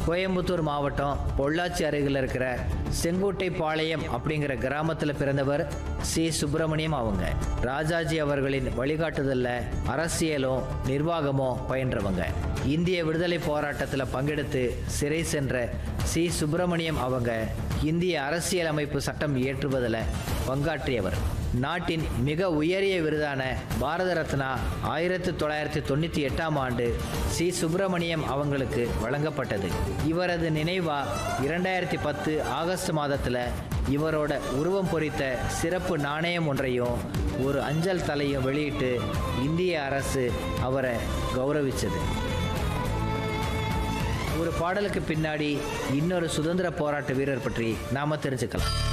கோயம்புத்தூர் மாவட்டம் பொள்ளாச்சி அருகில் இருக்கிற செங்கோட்டை பாளையம் அப்படிங்கிற கிராமத்தில் பிறந்தவர் சி சுப்பிரமணியம் அவங்க ராஜாஜி அவர்களின் வழிகாட்டுதல்ல அரசியலும் நிர்வாகமும் பயின்றவங்க இந்திய விடுதலை போராட்டத்தில் பங்கெடுத்து சிறை சென்ற சி சுப்பிரமணியம் அவங்க இந்திய அரசியலமைப்பு சட்டம் இயற்றுவதில் பங்காற்றியவர் நாட்டின் மிக உயரிய விருதான பாரத ரத்னா ஆயிரத்தி தொள்ளாயிரத்தி தொண்ணூற்றி எட்டாம் ஆண்டு சி சுப்பிரமணியம் அவங்களுக்கு வழங்கப்பட்டது இவரது நினைவா இரண்டாயிரத்தி பத்து ஆகஸ்ட் மாதத்தில் இவரோட உருவம் பொறித்த சிறப்பு நாணயம் ஒன்றையும் ஒரு அஞ்சல் தலையும் வெளியிட்டு இந்திய அரசு அவரை கௌரவிச்சது ஒரு பாடலுக்கு பின்னாடி இன்னொரு சுதந்திர போராட்ட வீரர் பற்றி நாம தெரிஞ்சுக்கலாம்